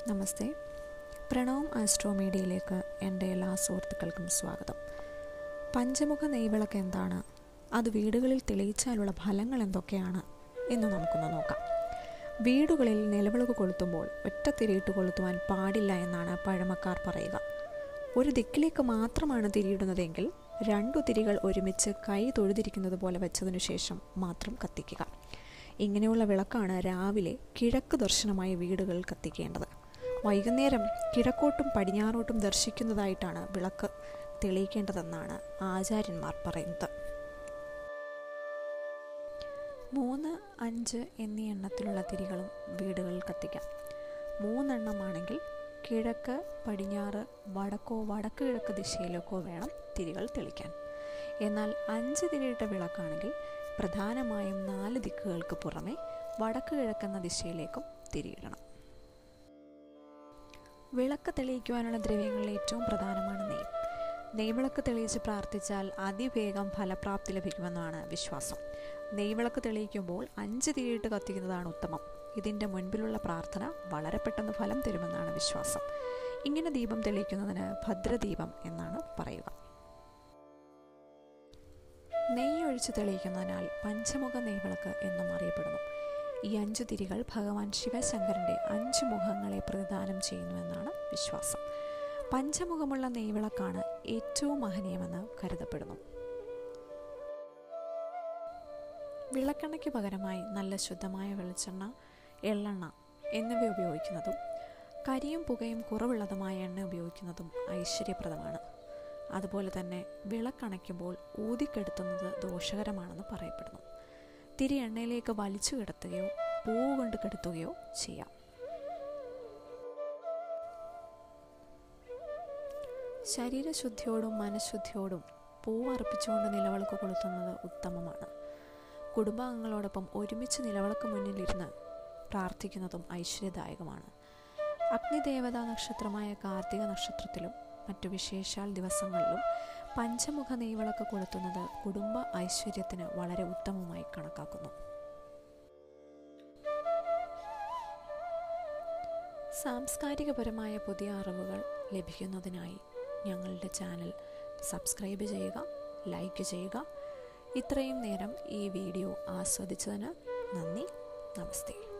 നമസ്തേ പ്രണവം astro മീഡിയയിലേക്ക് എൻ്റെ എല്ലാ സുഹൃത്തുക്കൾക്കും സ്വാഗതം പഞ്ചമുഖ നെയ്വിളക്ക് എന്താണ് അത് വീടുകളിൽ തെളിയിച്ചാലുള്ള ഫലങ്ങൾ എന്തൊക്കെയാണ് എന്ന് നമുക്കൊന്ന് നോക്കാം വീടുകളിൽ നിലവിളക്ക് കൊളുത്തുമ്പോൾ ഒറ്റ തിരിയിട്ട് കൊളുത്തുവാൻ പാടില്ല എന്നാണ് പഴമക്കാർ പറയുക ഒരു ദിക്കിലേക്ക് മാത്രമാണ് തിരിയിടുന്നതെങ്കിൽ രണ്ടു തിരികൾ ഒരുമിച്ച് കൈ തൊഴുതിരിക്കുന്നത് പോലെ വെച്ചതിനു ശേഷം മാത്രം കത്തിക്കുക ഇങ്ങനെയുള്ള വിളക്കാണ് രാവിലെ കിഴക്ക് ദർശനമായി വീടുകളിൽ കത്തിക്കേണ്ടത് വൈകുന്നേരം കിഴക്കോട്ടും പടിഞ്ഞാറോട്ടും ദർശിക്കുന്നതായിട്ടാണ് വിളക്ക് തെളിയിക്കേണ്ടതെന്നാണ് ആചാര്യന്മാർ പറയുന്നത് മൂന്ന് അഞ്ച് എന്നീ എണ്ണത്തിലുള്ള തിരികളും വീടുകളിൽ കത്തിക്കാം മൂന്നെണ്ണമാണെങ്കിൽ കിഴക്ക് പടിഞ്ഞാറ് വടക്കോ വടക്ക് കിഴക്ക് ദിശയിലേക്കോ വേണം തിരികൾ തെളിക്കാൻ എന്നാൽ അഞ്ച് തിരിയിട്ട വിളക്കാണെങ്കിൽ പ്രധാനമായും നാല് ദിക്കുകൾക്ക് പുറമെ വടക്ക് കിഴക്കെന്ന ദിശയിലേക്കും തിരിയിടണം വിളക്ക് തെളിയിക്കുവാനുള്ള ദ്രവ്യങ്ങളിൽ ഏറ്റവും പ്രധാനമാണ് നെയ്യ് നെയ്വിളക്ക് തെളിയിച്ച് പ്രാർത്ഥിച്ചാൽ അതിവേഗം ഫലപ്രാപ്തി ലഭിക്കുമെന്നാണ് വിശ്വാസം നെയ്വിളക്ക് തെളിയിക്കുമ്പോൾ അഞ്ച് തിരിയിട്ട് കത്തിക്കുന്നതാണ് ഉത്തമം ഇതിൻ്റെ മുൻപിലുള്ള പ്രാർത്ഥന വളരെ പെട്ടെന്ന് ഫലം തരുമെന്നാണ് വിശ്വാസം ഇങ്ങനെ ദീപം തെളിയിക്കുന്നതിന് ഭദ്രദീപം എന്നാണ് പറയുക നെയ്യ് ഒഴിച്ച് തെളിയിക്കുന്നതിനാൽ പഞ്ചമുഖ നെയ്വിളക്ക് എന്നും അറിയപ്പെടുന്നു ഈ അഞ്ചു തിരികൾ ഭഗവാൻ ശിവശങ്കരൻ്റെ അഞ്ച് മുഖങ്ങളെ പ്രതിദാനം ചെയ്യുന്നുവെന്നാണ് വിശ്വാസം പഞ്ചമുഖമുള്ള നെയ്വിളക്കാണ് ഏറ്റവും മഹനീയമെന്ന് കരുതപ്പെടുന്നു വിളക്കെണ്ണയ്ക്ക് പകരമായി നല്ല ശുദ്ധമായ വെളിച്ചെണ്ണ എള്ളെണ്ണ എന്നിവ ഉപയോഗിക്കുന്നതും കരിയും പുകയും കുറവുള്ളതുമായ എണ്ണ ഉപയോഗിക്കുന്നതും ഐശ്വര്യപ്രദമാണ് അതുപോലെ തന്നെ വിളക്കണയ്ക്കുമ്പോൾ ഊതിക്കെടുത്തുന്നത് ദോഷകരമാണെന്ന് പറയപ്പെടുന്നു തിരി എണ്ണയിലേക്ക് വലിച്ചു കിടത്തുകയോ പൂവ് കൊണ്ട് കെടുത്തുകയോ ചെയ്യാം ശരീരശുദ്ധിയോടും മനഃശുദ്ധിയോടും പൂവ് അർപ്പിച്ചുകൊണ്ട് നിലവിളക്ക് കൊളുത്തുന്നത് ഉത്തമമാണ് കുടുംബാംഗങ്ങളോടൊപ്പം ഒരുമിച്ച് നിലവിളക്ക് മുന്നിലിരുന്ന് പ്രാർത്ഥിക്കുന്നതും ഐശ്വര്യദായകമാണ് അഗ്നിദേവതാ നക്ഷത്രമായ കാർത്തിക നക്ഷത്രത്തിലും മറ്റു വിശേഷാൽ ദിവസങ്ങളിലും പഞ്ചമുഖ നെയ്വിളക്ക് കൊളുത്തുന്നത് കുടുംബ ഐശ്വര്യത്തിന് വളരെ ഉത്തമമായി കണക്കാക്കുന്നു സാംസ്കാരികപരമായ പുതിയ അറിവുകൾ ലഭിക്കുന്നതിനായി ഞങ്ങളുടെ ചാനൽ സബ്സ്ക്രൈബ് ചെയ്യുക ലൈക്ക് ചെയ്യുക ഇത്രയും നേരം ഈ വീഡിയോ ആസ്വദിച്ചതിന് നന്ദി നമസ്തേ